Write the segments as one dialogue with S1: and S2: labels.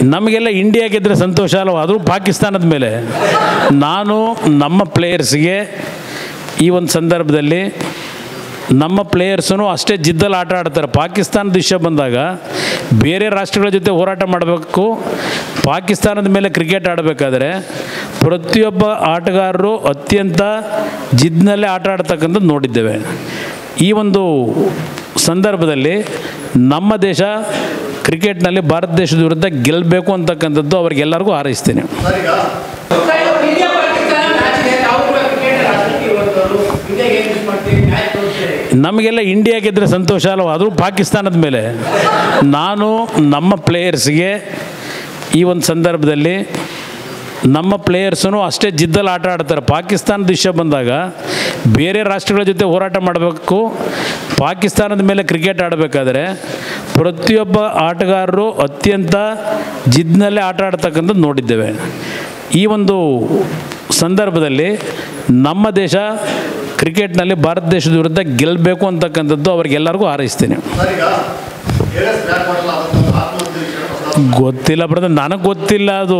S1: ನಮಗೆಲ್ಲ ಇಂಡಿಯಾ ಗೆದ್ದರೆ ಸಂತೋಷ ಅಲ್ವ ಅದು ಪಾಕಿಸ್ತಾನದ ಮೇಲೆ ನಾನು ನಮ್ಮ ಪ್ಲೇಯರ್ಸ್ಗೆ ಈ ಒಂದು ಸಂದರ್ಭದಲ್ಲಿ ನಮ್ಮ ಪ್ಲೇಯರ್ಸೂ ಅಷ್ಟೇ ಜಿದ್ದಲ್ಲಿ ಆಟ ಆಡ್ತಾರೆ ಪಾಕಿಸ್ತಾನದ ವಿಷಯ ಬಂದಾಗ ಬೇರೆ ರಾಷ್ಟ್ರಗಳ ಜೊತೆ ಹೋರಾಟ ಮಾಡಬೇಕು ಪಾಕಿಸ್ತಾನದ ಮೇಲೆ ಕ್ರಿಕೆಟ್ ಆಡಬೇಕಾದ್ರೆ ಪ್ರತಿಯೊಬ್ಬ ಆಟಗಾರರು ಅತ್ಯಂತ ಜಿದ್ನಲ್ಲೇ ಆಟ ಆಡ್ತಕ್ಕಂಥದ್ದು ನೋಡಿದ್ದೇವೆ ಈ ಒಂದು ಸಂದರ್ಭದಲ್ಲಿ ನಮ್ಮ ದೇಶ ಕ್ರಿಕೆಟ್ನಲ್ಲಿ ಭಾರತ ದೇಶದ ವಿರುದ್ಧ ಗೆಲ್ಲಬೇಕು ಅಂತಕ್ಕಂಥದ್ದು ಅವ್ರಿಗೆಲ್ಲರಿಗೂ ಹಾರೈಸ್ತೀನಿ
S2: ಇಂಡಿಯಾ ಪಾಕಿಸ್ತಾನ ಮ್ಯಾಚ್ ಇದೆ ತಾವು ಕೂಡ ಕ್ರಿಕೆಟ್ ಆಸಕ್ತಿ ಇರುವಂತವರು ಇಂಡಿಯಾಗೆ ಏನ್ ಮಿಸ್ ಮಾಡ್ತೀರಿ ಮ್ಯಾಚ್ ತೋರಿಸ್ತೀರಿ
S1: ನಮಗೆಲ್ಲ ಇಂಡಿಯಾ ಗೆದ್ದರೆ ಸಂತೋಷ ಅಲ್ವ ಅದು ಪಾಕಿಸ್ತಾನದ ಮೇಲೆ ನಾನು ನಮ್ಮ ಪ್ಲೇಯರ್ಸ್ಗೆ ಈ ಒಂದು ಸಂದರ್ಭದಲ್ಲಿ ನಮ್ಮ ಪ್ಲೇಯರ್ಸೂ ಅಷ್ಟೇ ಜಿದ್ದಲ್ಲಿ ಆಟ ಆಡ್ತಾರೆ ಪಾಕಿಸ್ತಾನದ ವಿಷಯ ಬಂದಾಗ ಬೇರೆ ರಾಷ್ಟ್ರಗಳ ಜೊತೆ ಹೋರಾಟ ಮಾಡಬೇಕು ಪಾಕಿಸ್ತಾನದ ಮೇಲೆ ಕ್ರಿಕೆಟ್ ಆಡಬೇಕಾದ್ರೆ ಪ್ರತಿಯೊಬ್ಬ ಆಟಗಾರರು ಅತ್ಯಂತ ಜಿದ್ನಲ್ಲೇ ಆಟ ಆಡ್ತಕ್ಕಂಥದ್ದು ನೋಡಿದ್ದೇವೆ ಈ ಒಂದು ಸಂದರ್ಭದಲ್ಲಿ ನಮ್ಮ ದೇಶ ಕ್ರಿಕೆಟ್ನಲ್ಲಿ ಭಾರತ ದೇಶದ ವಿರುದ್ಧ ಗೆಲ್ಲಬೇಕು ಅಂತಕ್ಕಂಥದ್ದು ಅವ್ರಿಗೆಲ್ಲರಿಗೂ ಹಾರೈಸ್ತೀನಿ ಗೊತ್ತಿಲ್ಲ ಬ್ರದರ್ ನನಗೆ ಗೊತ್ತಿಲ್ಲ ಅದು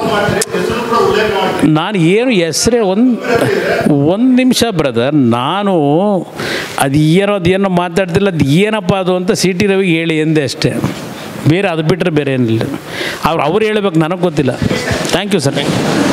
S1: ನಾನು ಏನು ಹೆಸ್ರೇ ಒಂದು ಒಂದು ನಿಮಿಷ ಬ್ರದರ್ ನಾನು ಅದು ಏನೋ ಅದು ಏನೋ ಮಾತಾಡ್ತಿಲ್ಲ ಅದು ಏನಪ್ಪ ಅದು ಅಂತ ಸಿ ಟಿ ರವಿಗೆ ಹೇಳಿ ಎಂದೆ ಅಷ್ಟೇ ಬೇರೆ ಅದು ಬಿಟ್ಟರೆ ಬೇರೆ ಏನಿಲ್ಲ ಅವ್ರು ಅವ್ರು ಹೇಳ್ಬೇಕು ನನಗೆ ಗೊತ್ತಿಲ್ಲ ಥ್ಯಾಂಕ್ ಯು ಸರ್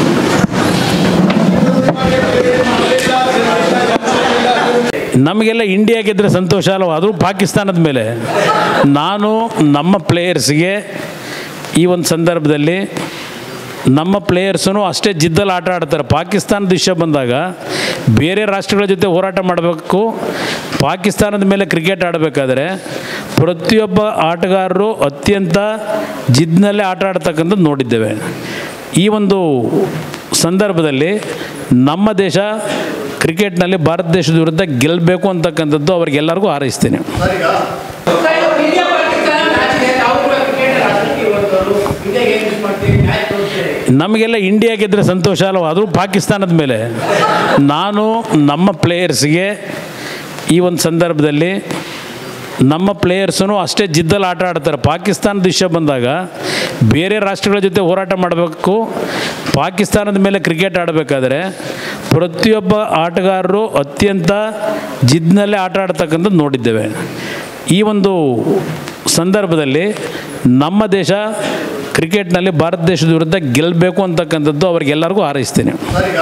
S1: ನಮಗೆಲ್ಲ ಇಂಡಿಯಾ ಗೆದ್ದರೆ ಸಂತೋಷ ಅಲ್ವ ಅದು ಪಾಕಿಸ್ತಾನದ ಮೇಲೆ ನಾನು ನಮ್ಮ ಪ್ಲೇಯರ್ಸ್ಗೆ ಈ ಒಂದು ಸಂದರ್ಭದಲ್ಲಿ ನಮ್ಮ ಪ್ಲೇಯರ್ಸೂ ಅಷ್ಟೇ ಜಿದ್ದಲ್ಲಿ ಆಟ ಆಡ್ತಾರೆ ಪಾಕಿಸ್ತಾನದ ವಿಷಯ ಬಂದಾಗ ಬೇರೆ ರಾಷ್ಟ್ರಗಳ ಜೊತೆ ಹೋರಾಟ ಮಾಡಬೇಕು ಪಾಕಿಸ್ತಾನದ ಮೇಲೆ ಕ್ರಿಕೆಟ್ ಆಡಬೇಕಾದ್ರೆ ಪ್ರತಿಯೊಬ್ಬ ಆಟಗಾರರು ಅತ್ಯಂತ ಜಿದ್ನಲ್ಲೇ ಆಟ ಆಡ್ತಕ್ಕಂಥದ್ದು ನೋಡಿದ್ದೇವೆ ಈ ಒಂದು ಸಂದರ್ಭದಲ್ಲಿ ನಮ್ಮ ದೇಶ ಕ್ರಿಕೆಟ್ನಲ್ಲಿ ಭಾರತ ದೇಶದ ವಿರುದ್ಧ ಗೆಲ್ಲಬೇಕು ಅಂತಕ್ಕಂಥದ್ದು ಅವ್ರಿಗೆಲ್ಲರಿಗೂ ಹಾರೈಸ್ತೀನಿ
S2: ಇಂಡಿಯಾ ಪಾಕಿಸ್ತಾನ ಮ್ಯಾಚ್ ಇದೆ ತಾವು ಕೂಡ ಕ್ರಿಕೆಟ್ ಆಸಕ್ತಿ ಇರುವಂತವರು ಇಂಡಿಯಾಗೆ ಏನ್ ಮಿಸ್ ಮಾಡ್ತೀರಿ ಮ್ಯಾಚ್ ತೋರಿಸ್ತೀರಿ
S1: ನಮಗೆಲ್ಲ ಇಂಡಿಯಾ ಗೆದ್ದರೆ ಸಂತೋಷ ಅಲ್ವ ಅದು ಪಾಕಿಸ್ತಾನದ ಮೇಲೆ ನಾನು ನಮ್ಮ ಪ್ಲೇಯರ್ಸ್ಗೆ ಈ ಒಂದು ಸಂದರ್ಭದಲ್ಲಿ ನಮ್ಮ ಪ್ಲೇಯರ್ಸೂ ಅಷ್ಟೇ ಜಿದ್ದಲ್ಲಿ ಆಟ ಆಡ್ತಾರೆ ಪಾಕಿಸ್ತಾನದ ವಿಷಯ ಬಂದಾಗ ಬೇರೆ ರಾಷ್ಟ್ರಗಳ ಜೊತೆ ಹೋರಾಟ ಮಾಡಬೇಕು ಪಾಕಿಸ್ತಾನದ ಮೇಲೆ ಕ್ರಿಕೆಟ್ ಆಡಬೇಕಾದ್ರೆ ಪ್ರತಿಯೊಬ್ಬ ಆಟಗಾರರು ಅತ್ಯಂತ ಜಿದ್ನಲ್ಲೇ ಆಟ ಆಡ್ತಕ್ಕಂಥದ್ದು ನೋಡಿದ್ದೇವೆ ಈ ಒಂದು ಸಂದರ್ಭದಲ್ಲಿ ನಮ್ಮ ದೇಶ ಕ್ರಿಕೆಟ್ನಲ್ಲಿ ಭಾರತ ದೇಶದ ವಿರುದ್ಧ ಗೆಲ್ಲಬೇಕು ಅಂತಕ್ಕಂಥದ್ದು ಅವ್ರಿಗೆಲ್ಲರಿಗೂ ಹಾರೈಸ್ತೀನಿ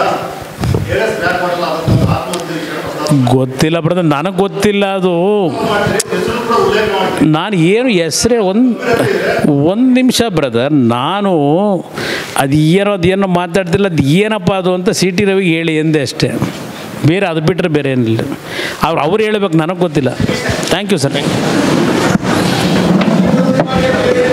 S1: ಗೊತ್ತಿಲ್ಲ ಬ್ರದರ್ ನನಗೆ ಗೊತ್ತಿಲ್ಲ ಅದು ನಾನು ಏನು ಹೆಸ್ರೇ ಒಂದು ಒಂದು ನಿಮಿಷ ಬ್ರದರ್ ನಾನು ಅದು ಏನೋ ಅದು ಏನೋ ಮಾತಾಡ್ತಿಲ್ಲ ಅದು ಏನಪ್ಪ ಅದು ಅಂತ ಸಿ ಟಿ ರವಿಗೆ ಹೇಳಿ ಎಂದೆ ಅಷ್ಟೇ ಬೇರೆ ಅದು ಬಿಟ್ಟರೆ ಬೇರೆ ಏನಿಲ್ಲ ಅವ್ರು ಅವ್ರು ಹೇಳ್ಬೇಕು ನನಗೆ ಗೊತ್ತಿಲ್ಲ ಥ್ಯಾಂಕ್ ಯು ಸರ್